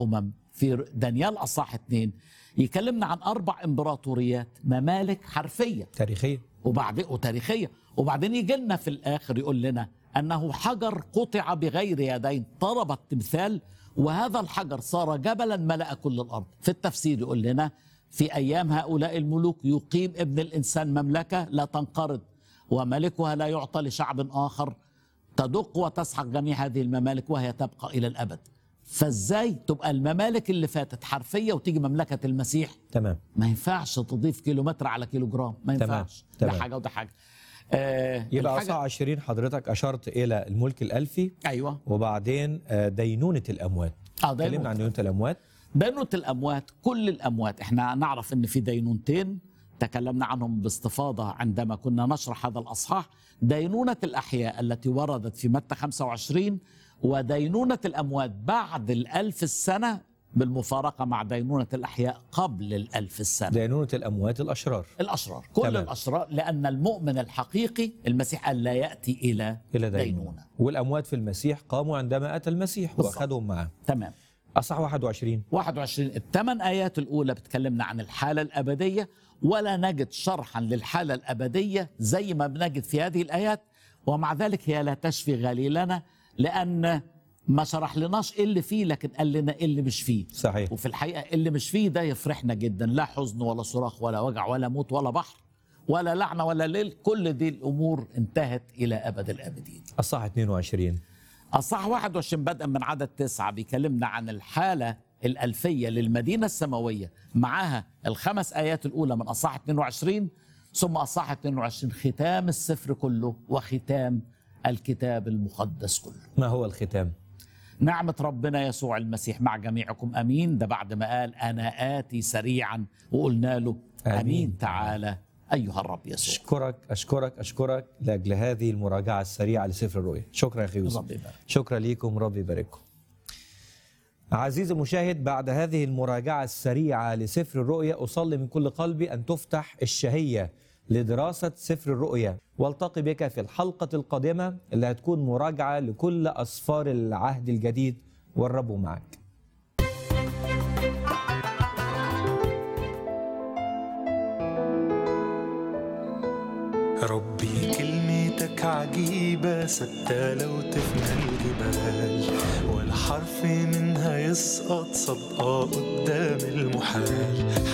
الأمم في دانيال أصح اتنين يكلمنا عن أربع إمبراطوريات ممالك حرفية تاريخيا وبعدين وتاريخية وبعدين يجي لنا في الآخر يقول لنا أنه حجر قطع بغير يدين ضرب التمثال وهذا الحجر صار جبلا ملأ كل الأرض في التفسير يقول لنا في أيام هؤلاء الملوك يقيم ابن الإنسان مملكة لا تنقرض وملكها لا يعطى لشعب آخر تدق وتسحق جميع هذه الممالك وهي تبقى إلى الأبد فازاي تبقى الممالك اللي فاتت حرفية وتيجي مملكة المسيح تمام ما ينفعش تضيف كيلومتر على كيلو جرام ما تمام، ينفعش ده تمام. حاجة وده حاجة آه يبقى الحاجة- أصحى 20 حضرتك أشرت إلى الملك الألفي أيوه وبعدين آه، دينونة الأموات اه دينونة. اتكلمنا عن دينونة الأموات دينونة الأموات كل الأموات احنا نعرف أن في دينونتين تكلمنا عنهم باستفاضة عندما كنا نشرح هذا الأصحاح دينونة الأحياء التي وردت في متى 25 ودينونة الأموات بعد الألف السنة بالمفارقة مع دينونة الأحياء قبل الألف السنة دينونة الأموات الأشرار الأشرار كل تمام. الأشرار لأن المؤمن الحقيقي المسيح قال لا يأتي إلى إلى دينونة, دينونة والأموات في المسيح قاموا عندما أتى المسيح بالضبط. وأخذهم معه تمام أصح 21 21 الثمان آيات الأولى بتكلمنا عن الحالة الأبدية ولا نجد شرحا للحالة الأبدية زي ما بنجد في هذه الآيات ومع ذلك هي لا تشفي غليلنا لأن ما شرح لناش إيه اللي فيه لكن قال لنا إيه اللي مش فيه صحيح وفي الحقيقة اللي مش فيه ده يفرحنا جدا لا حزن ولا صراخ ولا وجع ولا موت ولا بحر ولا لعنة ولا ليل كل دي الأمور انتهت إلى أبد الآبدين أصح 22 الصح 21 بدءا من عدد تسعة بيكلمنا عن الحالة الألفية للمدينة السماوية معاها الخمس آيات الأولى من أصح 22 ثم أصح 22 ختام السفر كله وختام الكتاب المقدس كله ما هو الختام نعمة ربنا يسوع المسيح مع جميعكم أمين ده بعد ما قال أنا آتي سريعا وقلنا له أمين, آمين. أمين تعالى أيها الرب يسوع أشكرك أشكرك أشكرك لأجل هذه المراجعة السريعة لسفر الرؤيا شكرا يا أخي يوسف رب يبارك شكرا ليكم رب يبارككم عزيزي المشاهد بعد هذه المراجعة السريعة لسفر الرؤيا أصلي من كل قلبي أن تفتح الشهية لدراسة سفر الرؤيا والتقي بك في الحلقة القادمة اللي هتكون مراجعة لكل أسفار العهد الجديد والرب معك ربي كلمتك عجيبة ثابتة لو تفنى الجبال ولا حرف منها يسقط صدقة قدام المحال